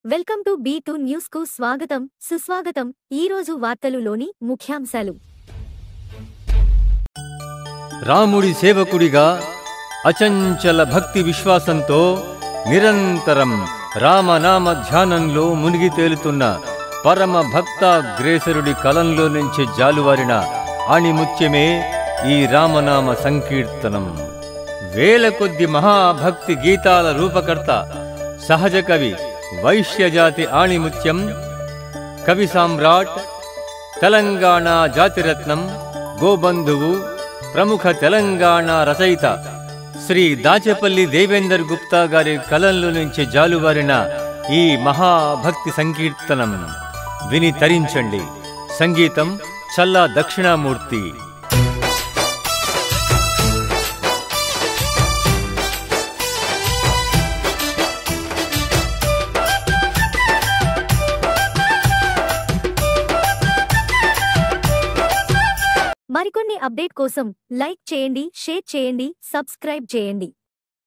welcome to B two news కు స్వాగతం సుస్వాగతం ఈ రోజు వార్తలులోని ముఖ్యాంశాలు రాముడి సేవకుడిగా అచంచల భక్తి విశ్వాసంతో నిరంతరం రామనామ ధ్యానంలో మునిగి తేలుతున్న పరమ భక్తాగ్రేసరుడి కలంలో నుంచి జాలువారిన ఆణిముత్యమే ఈ రామనామ సంకీర్తనం వేల కొద్ది మహాభక్తి గీతాల రూపకర్త సహజ కవి వైశ్యజాతి ఆణిముత్యం కవి సామ్రాట్ తెలంగాణ జాతిరత్నం గోబంధువు ప్రముఖ తెలంగాణ రచయిత శ్రీ దాచేపల్లి దేవేందర్ గుప్తా గారి కలంలో నుంచి జాలువారిన ఈ మహాభక్తి సంకీర్తనం విని తరించండి సంగీతం చల్లా దక్షిణామూర్తి మరికొన్ని అప్డేట్ కోసం లైక్ చేయండి షేర్ చేయండి సబ్స్క్రైబ్ చేయండి